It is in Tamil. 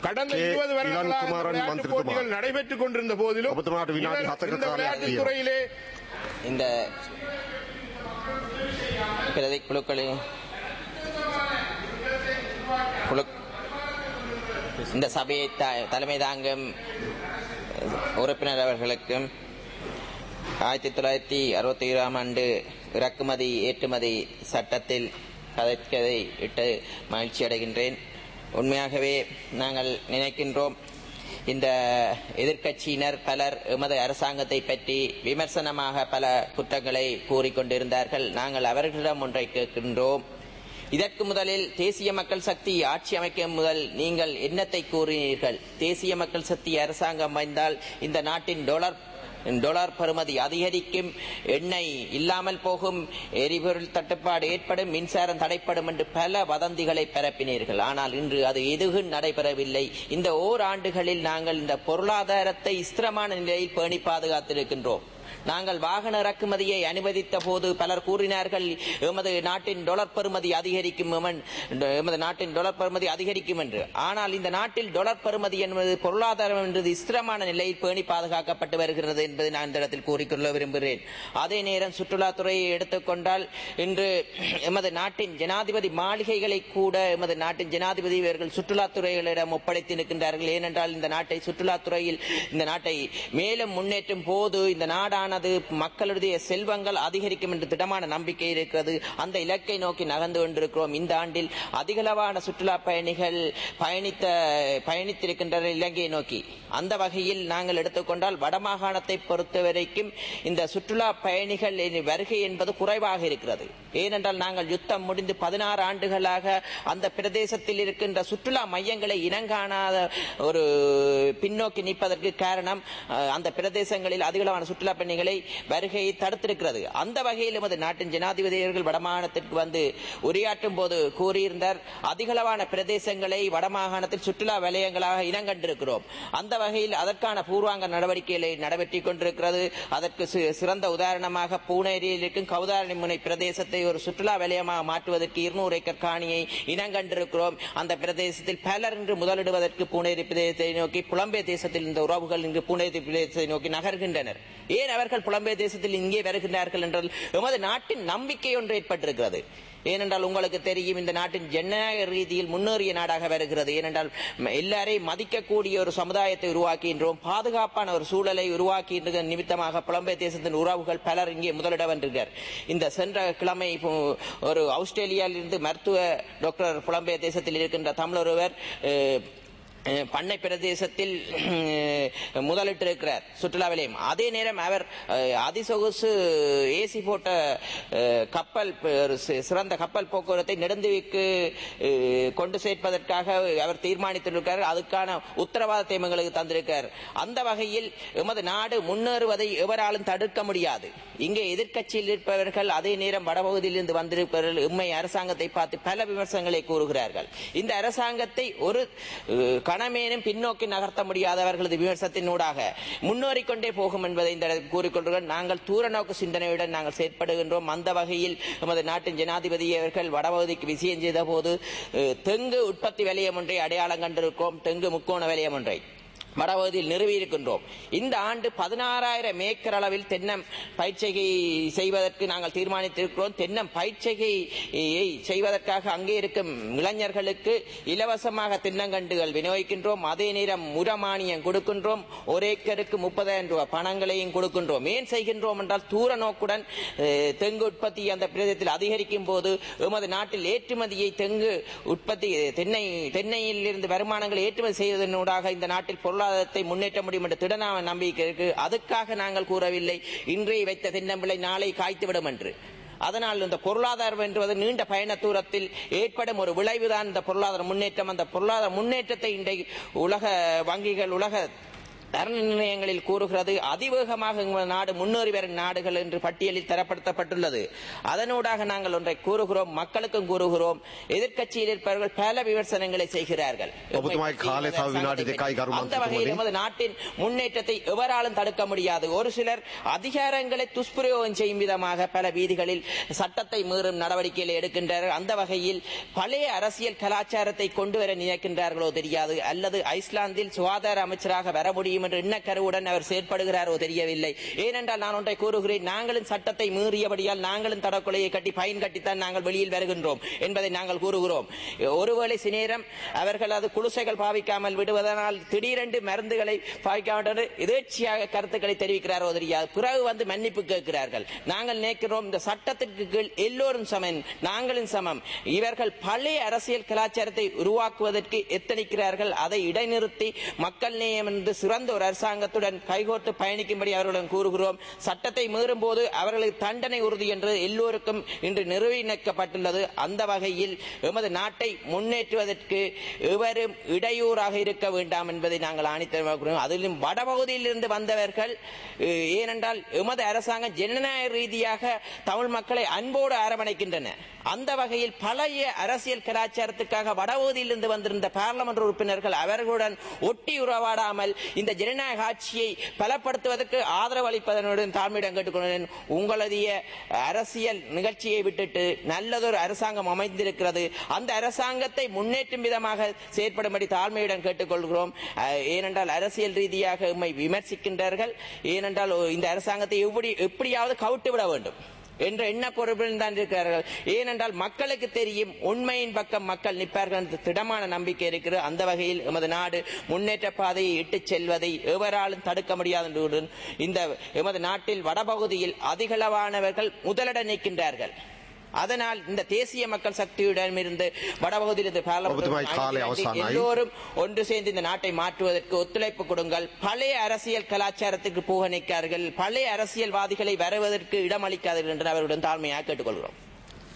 கடந்த கே. இருபது இளன் வருடங்களாக இந்த குமாரன் விளையாட்டுப் மந்திரித்துமா. போட்டிகள் நடைபெற்றுக் கொண்டிருந்த போதிலும் ඔබතුමාට විනාඩි இவர் හතක இந்த කාලයක් விளையாட்டுத் තියෙනවා. துறையிலே இந்த பிரதி குழுக்களின் குழு இந்த சபையை த- தலைமை தாங்கும் உறுப்பினர் அவர்களுக்கும் ஆயிரத்தி தொள்ளாயிரத்தி அறுபத்தி ஏழாம் ஆண்டு இறக்குமதி ஏற்றுமதி சட்டத்தில் கதைக்கதை இட்டு மகிழ்ச்சி அடைகின்றேன் உண்மையாகவே நாங்கள் நினைக்கின்றோம் இந்த எதிர்க்கட்சியினர் பலர் எமது அரசாங்கத்தை பற்றி விமர்சனமாக பல குற்றங்களை கூறிக்கொண்டிருந்தார்கள் நாங்கள் அவர்களிடம் ஒன்றை கேட்கின்றோம் இதற்கு முதலில் தேசிய மக்கள் சக்தி ஆட்சி அமைக்கும் முதல் நீங்கள் என்னத்தை கூறினீர்கள் தேசிய மக்கள் சக்தி அரசாங்கம் அமைந்தால் இந்த நாட்டின் டாலர் டாலர் பெறுமதி அதிகரிக்கும் எண்ணெய் இல்லாமல் போகும் எரிபொருள் தட்டுப்பாடு ஏற்படும் மின்சாரம் தடைப்படும் என்று பல வதந்திகளை பரப்பினீர்கள் ஆனால் இன்று அது எதுவும் நடைபெறவில்லை இந்த ஓராண்டுகளில் நாங்கள் இந்த பொருளாதாரத்தை ஸ்திரமான நிலையில் பேணி பாதுகாத்திருக்கின்றோம் நாங்கள் வாகன இறக்குமதியை அனுமதித்த போது பலர் கூறினார்கள் எமது நாட்டின் டொலர் பெறுமதி அதிகரிக்கும் எமன்- எமது நாட்டின் டொலர் பெறுமதி அதிகரிக்கும் என்று ஆனால் இந்த நாட்டில் டொலர் பெறுமதி என்பது பொருளாதாரம் என்பது ஸ்திரமான நிலையில் பேணி பாதுகாக்கப்பட்டு வருகிறது என்பதை நான் இந்த இடத்தில் கூறிக்கொள்ள விரும்புகிறேன் அதே நேரம் சுற்றுலாத்துறையை எடுத்துக்கொண்டால் இன்று எமது நாட்டின் ஜனாதிபதி மாளிகைகளை கூட எமது நாட்டின் ஜனாதிபதி இவர்கள் சுற்றுலாத்துறைகளிடம் ஒப்படைத்து நிற்கின்றார்கள் ஏனென்றால் இந்த நாட்டை சுற்றுலாத்துறையில் இந்த நாட்டை மேலும் முன்னேற்றும் போது இந்த நாடானது மக்களுடைய செல்வங்கள் அதிகரிக்கும் என்று திடமான நம்பிக்கை இருக்கிறது அந்த இலக்கை நோக்கி நகர்ந்து கொண்டிருக்கிறோம் இந்த ஆண்டில் அதிகளவான சுற்றுலா பயணிகள் பயணித்த பயணித்திருக்கின்றனர் இலங்கையை நோக்கி அந்த வகையில் நாங்கள் எடுத்துக்கொண்டால் வடமாகாணத்தை பொறுத்தவரைக்கும் இந்த சுற்றுலா பயணிகள் வருகை என்பது குறைவாக இருக்கிறது ஏனென்றால் நாங்கள் யுத்தம் முடிந்து பதினாறு ஆண்டுகளாக அந்த பிரதேசத்தில் இருக்கின்ற சுற்றுலா மையங்களை இனங்காணாத ஒரு பின்னோக்கி நிற்பதற்கு காரணம் அஹ், அந்த பிரதேசங்களில் அதிகளவான சுற்றுலா பயணிகளை வருகையை தடுத்திருக்கிறது அந்த வகையில் எமது நாட்டின் ஜனாதிபதி அவர்கள் வடமாகாணத்திற்கு வந்து உரையாற்றும் போது கூறியிருந்தார் அதிகளவான பிரதேசங்களை வடமாகாணத்தில் சுற்றுலா வலயங்களாக இனங்கண்டிருக்கிறோம் அந்த வகையில் அதற்கான பூர்வாங்க நடவடிக்கைகளை நடைபெற்றுக் கொண்டிருக்கிறது அதற்கு சி- சிறந்த உதாரணமாக பூனேரியில் இருக்கும் கௌதாரணி முனை பிரதேசத்தை ஒரு சுற்றுலா வலயமாக மாற்றுவதற்கு இருநூறு ஏக்கர் காணியை இனங்கண்டிருக்கிறோம் அந்த பிரதேசத்தில் பலர் இன்று முதலிடுவதற்கு பூனேரி பிரதேசத்தை நோக்கி புலம்பெயர் தேசத்தில் இந்த உறவுகள் இங்கு பூனேரி பிரதேசத்தை நோக்கி நகர்கின்றனர் ஏன் அவர்கள் புலம்பெயர் தேசத்தில் இங்கே வருகின்றார்கள் என்றால் எமது நாட்டின் நம்பிக்கை ஒன்று ஏற்பட்டிருக்கிறது ஏனென்றால் உங்களுக்கு தெரியும் இந்த நாட்டின் ஜனநாயக ரீதியில் முன்னேறிய நாடாக வருகிறது ஏனென்றால் ம- எல்லாரையும் மதிக்கக்கூடிய ஒரு சமுதாயத்தை உருவாக்கின்றோம் பாதுகாப்பான ஒரு சூழலை உருவாக்கின்ற நிமித்தமாக புலம்பெயர் தேசத்தின் உறவுகள் பலர் இங்கே முதலிட வந்திருக்கிறார் இந்த சென்ற கிழமை இப்போ ஒரு ஆஸ்திரேலியாவில் இருந்து மருத்துவ டாக்டர் புலம்பெயர் தேசத்தில் இருக்கின்ற தமிழொருவர் அஹ், அஹ், பண்ணை பிரதேசத்தில் அஹ், முதலிட்டிருக்கிறார் சுற்றுலா வலயம் அதே நேரம் அவர் அஹ், அதிசொகுசு ஏசி போட்ட அஹ், கப்பல் ப- ஒரு சி- சிறந்த கப்பல் போக்குவரத்தை நெடுந்தீவுக்கு அஹ், கொண்டு சேர்ப்பதற்காக அவர் தீர்மானித்திருக்கிறார் அதுக்கான உத்தரவாதத்தை எங்களுக்கு தந்திருக்கிறார் அந்த வகையில் எமது நாடு முன்னேறுவதை எவராலும் தடுக்க முடியாது இங்கே எதிர்க்கட்சியில் இருப்பவர்கள் அதே நேரம் வடபகுதியில் இருந்து வந்திருப்பவர்கள் எம்மை அரசாங்கத்தை பார்த்து பல விமர்சனங்களை கூறுகிறார்கள் இந்த அரசாங்கத்தை ஒரு அஹ், கணமேனும் பின்னோக்கி நகர்த்த முடியாதவர்களது விமர்சனத்தினூடாக முன்னேறிக்கொண்டே போகும் என்பதை இந்த இடத்தில் கூறிக்கொள்கிறோம் நாங்கள் தூர நோக்கு சிந்தனையுடன் நாங்கள் செயற்படுகின்றோம் அந்த வகையில் நமது நாட்டின் ஜனாதிபதி அவர்கள் வடபகுதிக்கு விஜயம் செய்த போது அஹ், தெங்கு உற்பத்தி வலயம் ஒன்றை அடையாளம் கண்டிருக்கிறோம் தெங்கு முக்கோண வலயம் ஒன்றை வடபகுதியில் நிறுவியிருக்கின்றோம் இந்த ஆண்டு பதினாறாயிரம் ஏக்கர் அளவில் தென்னம் பயிற்சிகை செய்வதற்கு நாங்கள் தீர்மானித்திருக்கிறோம் தென்னம் பயிற்சிகையை செய்வதற்காக அங்கே இருக்கும் இளைஞர்களுக்கு இலவசமாக தென்னங்கண்டுகள் விநியோகிக்கின்றோம் அதே நேரம் உரமானியம் கொடுக்கின்றோம் ஒரு ஏக்கருக்கு முப்பதாயிரம் ரூபாய் பணங்களையும் கொடுக்கின்றோம் ஏன் செய்கின்றோம் என்றால் தூர நோக்குடன் அஹ், தெங்கு உற்பத்தி அந்த பிரதேசத்தில் அதிகரிக்கும் போது எமது நாட்டில் ஏற்றுமதியை தெங்கு உற்பத்தி தென்னை தென்னையில் இருந்து வருமானங்களை ஏற்றுமதி செய்வதனூடாக இந்த நாட்டில் பொருளாதாரத்தை முன்னேற்ற முடியும் என்ற திடனான நம்பிக்கை இருக்கு அதுக்காக நாங்கள் கூறவில்லை இன்றைய வைத்த தென்னம்பிள்ளை நாளை காய்த்துவிடும் என்று அதனால் இந்த பொருளாதாரம் என்பது நீண்ட பயண தூரத்தில் ஏற்படும் ஒரு விளைவுதான் இந்த பொருளாதார முன்னேற்றம் அந்த பொருளாதார முன்னேற்றத்தை இன்றைய உலக வங்கிகள் உலக தர நிர்ணயங்களில் கூறுகிறது அதிவேகமாக எங்கள் நாடு முன்னேறி வரும் நாடுகள் என்று பட்டியலில் தரப்படுத்தப்பட்டுள்ளது அதனூடாக நாங்கள் ஒன்றை கூறுகிறோம் மக்களுக்கும் கூறுகிறோம் எதிர்க்கட்சியில் இருப்பவர்கள் பல விமர்சனங்களை செய்கிறார்கள் ඔබතුමායි කාලය තව විනාඩි දෙකයි ගරු அந்த வகையில் මන්ත්‍රීතුමනි. நமது நாட்டின் முன்னேற்றத்தை எவராலும் தடுக்க முடியாது ஒரு சிலர் அதிகாரங்களை துஷ்பிரயோகம் செய்யும் விதமாக பல வீதிகளில் சட்டத்தை மீறும் நடவடிக்கைகளை எடுக்கின்றார்கள் அந்த வகையில் பழைய அரசியல் கலாச்சாரத்தை கொண்டு வர நினைக்கின்றார்களோ தெரியாது அல்லது ஐஸ்லாந்தில் சுகாதார அமைச்சராக வர முடியும் என்ற எண்ணக்கருவுடன் அவர் செயற்படுகிறாரோ தெரியவில்லை ஏனென்றால் நான் ஒன்றை கூறுகிறேன் நாங்களும் சட்டத்தை மீறியபடியால் நாங்களும் தடக்கொலையை கட்டி பயன் கட்டித்தான் நாங்கள் வெளியில் வருகின்றோம் என்பதை நாங்கள் கூறுகிறோம் ஒருவேளை சிநேரம் அவர்கள் அது குடிசைகள் பாவிக்காமல் விடுவதனால் திடீரென்று மருந்துகளை பாவிக்காமல் எதேர்ச்சியாக கருத்துக்களை தெரிவிக்கிறாரோ தெரியாது பிறகு வந்து மன்னிப்பு கேட்கிறார்கள் நாங்கள் நினைக்கிறோம் இந்த சட்டத்திற்கு கீழ் எல்லோரும் சமன் நாங்களும் சமம் இவர்கள் பழைய அரசியல் கலாச்சாரத்தை உருவாக்குவதற்கு எத்தனிக்கிறார்கள் அதை இடைநிறுத்தி மக்கள் நேயம் என்று சிறந்த ஒரு அரசாங்கத்துடன் கைகோர்த்து பயணிக்கும்படி அவர்களுடன் கூறுகிறோம் சட்டத்தை மீறும் போது அவர்களுக்கு தண்டனை உறுதி என்று எல்லோருக்கும் இன்று நிறுவனப்பட்டுள்ளது அந்த வகையில் எமது நாட்டை முன்னேற்றுவதற்கு எவரும் இடையூறாக இருக்க வேண்டாம் என்பதை நாங்கள் ஆணித்தரமாக கூறுகிறோம். அதிலும் வடபகுதியில் இருந்து வந்தவர்கள் அஹ், ஏனென்றால் எமது அரசாங்கம் ஜனநாயக ரீதியாக தமிழ் மக்களை அன்போடு அரவணைக்கின்றன அந்த வகையில் பழைய அரசியல் கலாச்சாரத்துக்காக வடபகுதியில் இருந்து வந்திருந்த பார்லமெண்ட் உறுப்பினர்கள் அவர்களுடன் ஒட்டி உறவாடாமல் இந்த ஜனநாயக ஆட்சியை பலப்படுத்துவதற்கு ஆதரவு அளிப்பதனுடன் தாழ்மையிடம் கேட்டுக்கொண்டேன் உங்களுடைய அரசியல் நிகழ்ச்சியை விட்டுட்டு நல்லதொரு அரசாங்கம் அமைந்திருக்கிறது அந்த அரசாங்கத்தை முன்னேற்றும் விதமாக செயற்படும்படி தாழ்மையுடன் கேட்டுக்கொள்கிறோம் அஹ், ஏனென்றால் அரசியல் ரீதியாக உம்மை விமர்சிக்கின்றார்கள் ஏனென்றால் இந்த அரசாங்கத்தை எப்படி எப்படியாவது கவிட்டு விட வேண்டும் என்ற எண்ண பொறுப்பில் தான் இருக்கிறார்கள் ஏனென்றால் மக்களுக்கு தெரியும் உண்மையின் பக்கம் மக்கள் நிற்பார்கள் என்ற திடமான நம்பிக்கை இருக்கிறது அந்த வகையில் எமது நாடு முன்னேற்ற பாதையை இட்டுச் செல்வதை எவராலும் தடுக்க முடியாது என்றுடன் இந்த எமது நாட்டில் வடபகுதியில் அதிகளவானவர்கள் முதலிடம் நிற்கின்றார்கள் அதனால் இந்த தேசிய மக்கள் சக்தியிடமிருந்து வடபகுதியிலிருந்து ஒப்புதுமாய் காலை அவசானம் ஆகி. எல்லோரும் ஒன்று சேர்ந்து இந்த நாட்டை மாற்றுவதற்கு ஒத்துழைப்பு கொடுங்கள் பழைய அரசியல் கலாச்சாரத்துக்கு போக நிற்கார்கள் பழைய அரசியல்வாதிகளை வருவதற்கு இடமளிக்காதீர்கள் என்று அவருடன் தாழ்மையாக கேட்டுக்கொள்கிறோம்